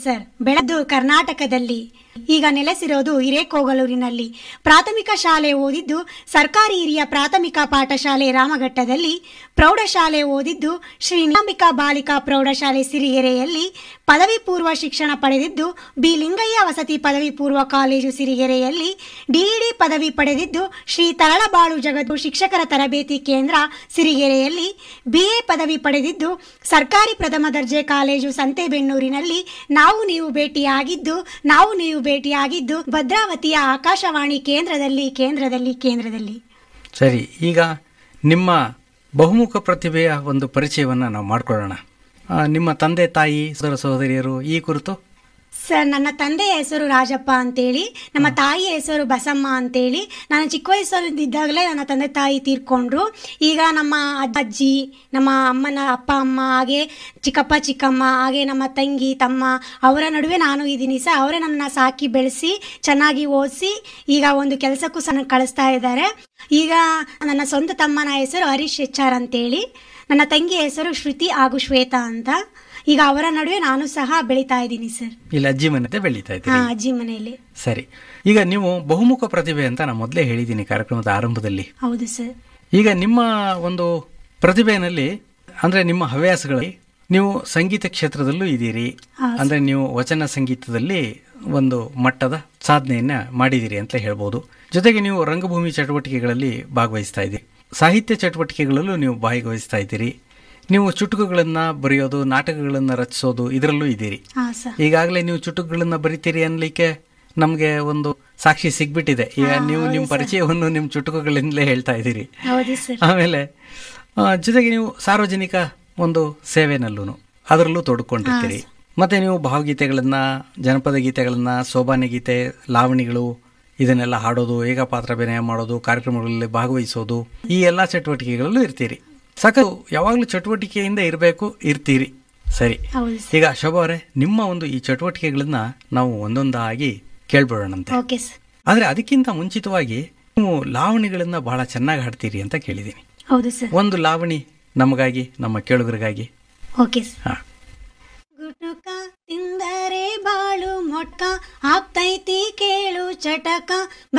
sir ಬೆಳೆದು ಕರ್ನಾಟಕದಲ್ಲಿ ಈಗ ನೆಲೆಸಿರೋದು ಹಿರೇಕೋಗಲೂರಿನಲ್ಲಿ ಪ್ರಾಥಮಿಕ ಶಾಲೆ ಓದಿದ್ದು ಸರ್ಕಾರಿ ಹಿರಿಯ ಪ್ರಾಥಮಿಕ ಪಾಠಶಾಲೆ ರಾಮಘಟ್ಟದಲ್ಲಿ ಪ್ರೌಢಶಾಲೆ ಓದಿದ್ದು ಶ್ರೀ ನಿಯಾಮಿಕಾ ಬಾಲಿಕಾ ಪ್ರೌಢಶಾಲೆ ಸಿರಿಗೆರೆಯಲ್ಲಿ ಪದವಿ ಪೂರ್ವ ಶಿಕ್ಷಣ ಪಡೆದಿದ್ದು ಬಿ ಲಿಂಗಯ್ಯ ವಸತಿ ಪದವಿ ಪೂರ್ವ ಕಾಲೇಜು ಸಿರಿಗೆರೆಯಲ್ಲಿ ಡಿಇಡಿ ಪದವಿ ಪಡೆದಿದ್ದು ಶ್ರೀ ತರಳಬಾಳು ಜಗತ್ತು ಶಿಕ್ಷಕರ ತರಬೇತಿ ಕೇಂದ್ರ ಸಿರಿಗೆರೆಯಲ್ಲಿ ಬಿಎ ಪದವಿ ಪಡೆದಿದ್ದು ಸರ್ಕಾರಿ ಪ್ರಥಮ ದರ್ಜೆ ಕಾಲೇಜು ಸಂತೆಬೆನ್ನೂರಿನಲ್ಲಿ ನಾವು ನೀವು ಭೇಟಿಯಾಗಿದ್ದು ನಾವು ನೀವು ಭೇಟಿಯಾಗಿದ್ದು ಭದ್ರಾವತಿಯ ಆಕಾಶವಾಣಿ ಕೇಂದ್ರದಲ್ಲಿ ಕೇಂದ್ರದಲ್ಲಿ ಕೇಂದ್ರದಲ್ಲಿ ಸರಿ ಈಗ ನಿಮ್ಮ ಬಹುಮುಖ ಪ್ರತಿಭೆಯ ಒಂದು ಪರಿಚಯವನ್ನು ನಾವು ಮಾಡ್ಕೊಳ್ಳೋಣ ಆ, ನಿಮ್ಮ ತಂದೆ ತಾಯಿ ಸೋದರ ಸಹೋದರಿಯರು ಈ ಕುರಿತು ಸರ್ ನನ್ನ ತಂದೆಯ ಹೆಸರು ರಾಜಪ್ಪ ಅಂತೇಳಿ ನಮ್ಮ ತಾಯಿಯ ಹೆಸರು ಬಸಮ್ಮ ಅಂತೇಳಿ ನಾನು ಚಿಕ್ಕ ವಯಸ್ಸಲ್ಲಿದ್ದಾಗಲೇ ನನ್ನ ತಂದೆ ತಾಯಿ ತೀರ್ಕೊಂಡ್ರು ಈಗ ನಮ್ಮ ಅಜ್ಜಿ ನಮ್ಮ ಅಮ್ಮನ ಅಪ್ಪ ಅಮ್ಮ ಹಾಗೆ ಚಿಕ್ಕಪ್ಪ ಚಿಕ್ಕಮ್ಮ ಹಾಗೆ ನಮ್ಮ ತಂಗಿ ತಮ್ಮ ಅವರ ನಡುವೆ ನಾನು ಇದ್ದೀನಿ ಸರ್ ಅವರೇ ನನ್ನ ಸಾಕಿ ಬೆಳೆಸಿ ಚೆನ್ನಾಗಿ ಓದಿಸಿ ಈಗ ಒಂದು ಕೆಲಸಕ್ಕೂ ಸಹ ನನ್ನ ಕಳಿಸ್ತಾ ಇದ್ದಾರೆ ಈಗ ನನ್ನ ಸ್ವಂತ ತಮ್ಮನ ಹೆಸರು ಹರೀಶ್ ಎಚ್ ಆರ್ ಅಂತೇಳಿ ನನ್ನ ತಂಗಿಯ ಹೆಸರು ಶ್ರುತಿ ಹಾಗೂ ಶ್ವೇತಾ ಅಂತ ಈಗ ಅವರ ನಡುವೆ ನಾನು ಸಹ ಬೆಳೀತಾ ಇದ್ದೀನಿ ಸರ್ ಇಲ್ಲಿ ಅಜ್ಜಿ ಮನೆ ಬೆಳೀತಾ ಹಾ ಇದ್ದೀರಿ ಅಜ್ಜಿ ಮನೆಯಲ್ಲಿ ಸರಿ ಈಗ ನೀವು ಬಹುಮುಖ ಪ್ರತಿಭೆ ಅಂತ ನಾನು ಮೊದಲೇ ಹೇಳಿದ್ದೀನಿ ಕಾರ್ಯಕ್ರಮದ ಆರಂಭದಲ್ಲಿ ಹೌದು ಸರ್ ಈಗ ನಿಮ್ಮ ಒಂದು ಪ್ರತಿಭೆಯಲ್ಲಿ ಅಂದ್ರೆ ನಿಮ್ಮ ಹವ್ಯಾಸಗಳಲ್ಲಿ ನೀವು ಸಂಗೀತ ಕ್ಷೇತ್ರದಲ್ಲೂ ಇದ್ದೀರಿ ಹಾ, ಅಂದ್ರೆ ನೀವು ವಚನ ಸಂಗೀತದಲ್ಲಿ ಒಂದು ಮಟ್ಟದ ಸಾಧನೆಯನ್ನ ಮಾಡಿದ್ದೀರಿ ಅಂತ ಹೇಳ್ಬೋದು ಜೊತೆಗೆ ನೀವು ರಂಗಭೂಮಿ ಚಟುವಟಿಕೆಗಳಲ್ಲಿ ಭಾಗವಹಿಸ್ತಾ ಇದ್ದೀರಿ ಸಾಹಿತ್ಯ ಚಟುವಟಿಕೆಗಳಲ್ಲೂ ನೀವು ಭಾಗವಹಿಸ್ತಾ ಇದ್ದೀರಿ ನೀವು ಚುಟುಕುಗಳನ್ನ ಬರೆಯೋದು ನಾಟಕಗಳನ್ನ ರಚಿಸೋದು ಇದರಲ್ಲೂ ಇದ್ದೀರಿ ಹಾ ಸರ್ ಈಗಾಗಲೇ ನೀವು ಚುಟುಕುಗಳನ್ನ ಬರಿತೀರಿ ಅನ್ಲಿಕ್ಕೆ ನಮಗೆ ಒಂದು ಸಾಕ್ಷಿ ಸಿಗ್ಬಿಟ್ಟಿದೆ ಈಗ ನೀವು ನಿಮ್ಮ ಪರಿಚಯವನ್ನು ನಿಮ್ಮ ಚುಟುಕುಗಳಿಂದಲೇ ಹೇಳ್ತಾ ಇದ್ದೀರಿ ಹೌದು ಸರ್ ಆಮೇಲೆ ಆ, ಜೊತೆಗೆ ನೀವು ಸಾರ್ವಜನಿಕ ಒಂದು ಸೇವೆನಲ್ಲೂ ಅದರಲ್ಲೂ ತೊಡ್ಕೊಂಡಿರ್ತೀರಿ ಮತ್ತೆ ನೀವು ಭಾವಗೀತೆಗಳನ್ನ ಜನಪದ ಗೀತೆಗಳನ್ನ ಸೋಬಾನೆ ಗೀತೆ ಲಾವಣಿಗಳು ಇದನ್ನೆಲ್ಲ ಹಾಡೋದು ಏಕಪಾತ್ರ ಅಭಿನಯ ಮಾಡೋದು ಕಾರ್ಯಕ್ರಮಗಳಲ್ಲಿ ಭಾಗವಹಿಸೋದು ಈ ಎಲ್ಲ ಚಟುವಟಿಕೆಗಳಲ್ಲೂ ಇರ್ತೀರಿ ಸಾಕು ಯಾವಾಗಲೂ ಚಟುವಟಿಕೆಯಿಂದ ಇರಬೇಕು ಇರ್ತೀರಿ ಸರಿ ಹೌದು ಸರ್ ಈಗ ಶೋಭಾ ಅವರೇ ನಿಮ್ಮ ಒಂದು ಈ ಚಟುವಟಿಕೆಗಳನ್ನ ನಾವು ಒಂದೊಂದಾಗಿ ಕೇಳ್ಬಿಡೋಣಂತೆ ಓಕೆ ಸರ್ ಆದ್ರೆ ಅದಕ್ಕಿಂತ ಮುಂಚಿತವಾಗಿ ನೀವು ಲಾವಣಿಗಳನ್ನ ಬಹಳ ಚೆನ್ನಾಗಿ ಹಾಡ್ತೀರಿ ಅಂತ ಕೇಳಿದ್ದೀನಿ ಹೌದು ಸರ್ ಒಂದು ಲಾವಣಿ ನಮಗಾಗಿ ನಮ್ಮ ಕೇಳುಗರಿಗಾಗಿ ಓಕೆ ಸರ್ ಹಾ ಗುಟುಕ ತಿಂದರೆ ಬಾಳು ಮೊಟ್ಕ ಆಗ್ತೈತಿ ಕೇಳು ಚಟಕ